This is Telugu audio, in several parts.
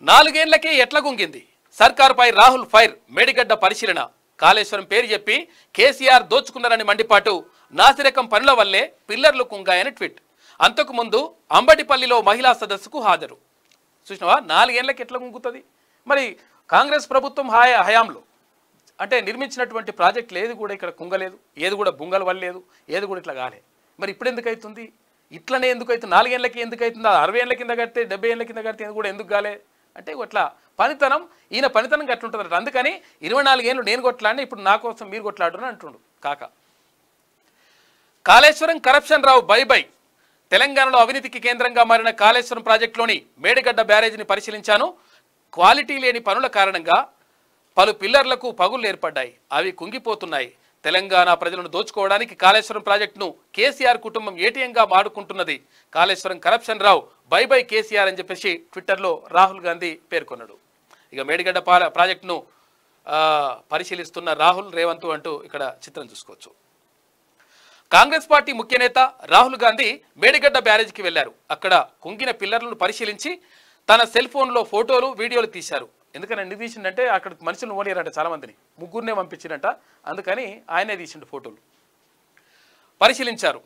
నాలుగేళ్లకే ఎట్ల గుంగింది సర్కారుపై రాహుల్ ఫైర్ మేడిగడ్డ పరిశీలన కాళేశ్వరం పేరు చెప్పి కేసీఆర్ దోచుకున్నారని మండిపాటు నాసిరకం పనుల వల్లే పిల్లర్లు కుంగాయని ట్వీట్ అంతకుముందు అంబటిపల్లిలో మహిళా సదస్సుకు హాజరు చూసినావా నాలుగేళ్లకి ఎట్లా గుంగుతుంది మరి కాంగ్రెస్ ప్రభుత్వం హాయ హయాంలో అంటే నిర్మించినటువంటి ప్రాజెక్టులు ఏది కూడా ఇక్కడ కుంగలేదు ఏది కూడా బుంగలు వల్లేదు ఏది కూడా ఇట్లా కాలే మరి ఇప్పుడు ఎందుకు అవుతుంది ఇట్లనే ఎందుకు అవుతుంది నాలుగేళ్లకి ఎందుకు అవుతుంది అరవై ఏళ్ళ కింద కడితే డెబ్బై ఏళ్ళ కింద కడితే ఇది కూడా ఎందుకు కాలే అంటే ఇట్లా పనితనం ఈయన పనితనం అట్లుంటుంది అందుకని ఇరవై నాలుగేళ్ళు నేను కొట్లాడినా ఇప్పుడు నా కోసం మీరు కొట్లాడుని అంటుండు కాక Kaleshwaram corruption Rao bye bye తెలంగాణలో అవినీతికి కేంద్రంగా మారిన కాళేశ్వరం ప్రాజెక్టులోని మేడిగడ్డ బ్యారేజీని పరిశీలించాను క్వాలిటీ లేని పనుల కారణంగా పలు పిల్లర్లకు పగుళ్లు ఏర్పడ్డాయి అవి కుంగిపోతున్నాయి తెలంగాణ ప్రజలను దోచుకోవడానికి కాళేశ్వరం ప్రాజెక్టును కేసీఆర్ కుటుంబం ఏటీఎంగా వాడుకుంటున్నది Kaleshwaram corruption Rao bye bye KCR అని చెప్పేసి ట్విట్టర్లో రాహుల్ గాంధీ పేర్కొన్నాడు ఇక మేడిగడ్డ పా- ప్రాజెక్టును ఆ, పరిశీలిస్తున్న రాహుల్ రేవంత్ అంటూ ఇక్కడ చిత్రం చూసుకోవచ్చు కాంగ్రెస్ పార్టీ ముఖ్య నేత రాహుల్ గాంధీ మేడిగడ్డ బ్యారేజ్కి వెళ్లారు అక్కడ కుంగిన పిల్లర్లను పరిశీలించి తన సెల్ ఫోన్లో ఫోటోలు వీడియోలు తీశారు ఎందుకని ఎందుకు తీసిండంటే అక్కడ మనుషులను ఓనియారంట చాలా మందిని ముగ్గురినే పంపించిండట అందుకని ఆయనే తీసిండు ఫోటోలు పరిశీలించారు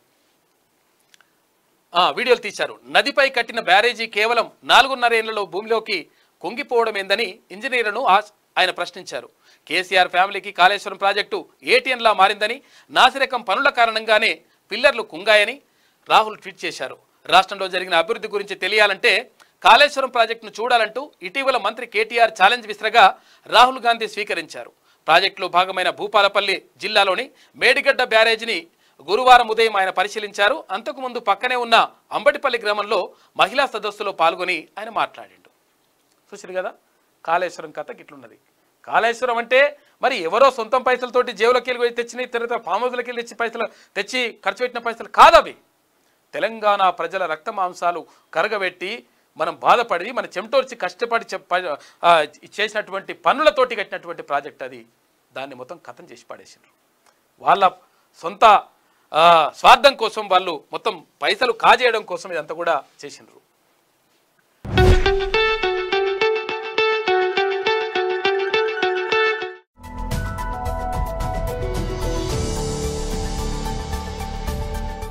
ఆ, వీడియోలు తీశారు నదిపై కట్టిన బ్యారేజీ కేవలం నాలుగున్నర ఏళ్లలో భూమిలోకి కుంగిపోవడం ఏందని ఇంజనీర్లను ఆస్- ఆయన ప్రశ్నించారు కేసీఆర్ ఫ్యామిలీకి కాళేశ్వరం ప్రాజెక్టు ఏటీఎంలా మారిందని నాసిరకం పనుల కారణంగానే పిల్లర్లు కుంగాయని రాహుల్ ట్వీట్ చేశారు రాష్ట్రంలో జరిగిన అభివృద్ధి గురించి తెలియాలంటే కాళేశ్వరం ప్రాజెక్టును చూడాలంటూ ఇటీవల మంత్రి కేటీఆర్ ఛాలెంజ్ విసిరగా రాహుల్ గాంధీ స్వీకరించారు ప్రాజెక్టులో భాగమైన భూపాలపల్లి జిల్లాలోని మేడిగడ్డ బ్యారేజీని గురువారం ఉదయం ఆయన పరిశీలించారు అంతకుముందు పక్కనే ఉన్న అంబటిపల్లి గ్రామంలో మహిళా సదస్సులో పాల్గొని ఆయన మాట్లాడిండు చూసారు కదా కాళేశ్వరం కథ ఇట్లున్నది కాళేశ్వరం అంటే మరి ఎవరో సొంతం పైసలతోటి జేబులోకి వెళ్ళి పోయి తెచ్చినాయి తర్వాత ఫామ్ హౌస్లోకి వెళ్ళి తెచ్చి పైసలు తెచ్చి ఖర్చు పెట్టిన పైసలు కాదవి తెలంగాణ ప్రజల రక్త మాంసాలు కరగబెట్టి మనం బాధపడి మన చెమటోర్చి కష్టపడి చె- ప- ఆ, చేసినటువంటి పనులతోటి కట్టినటువంటి ప్రాజెక్ట్ అది దాన్ని మొత్తం కథం చేసి పడేసిండ్రు వాళ్ళ సొంత ఆ, స్వార్థం కోసం వాళ్ళు మొత్తం పైసలు కాజేయడం కోసం ఇదంతా కూడా చేసిండ్రు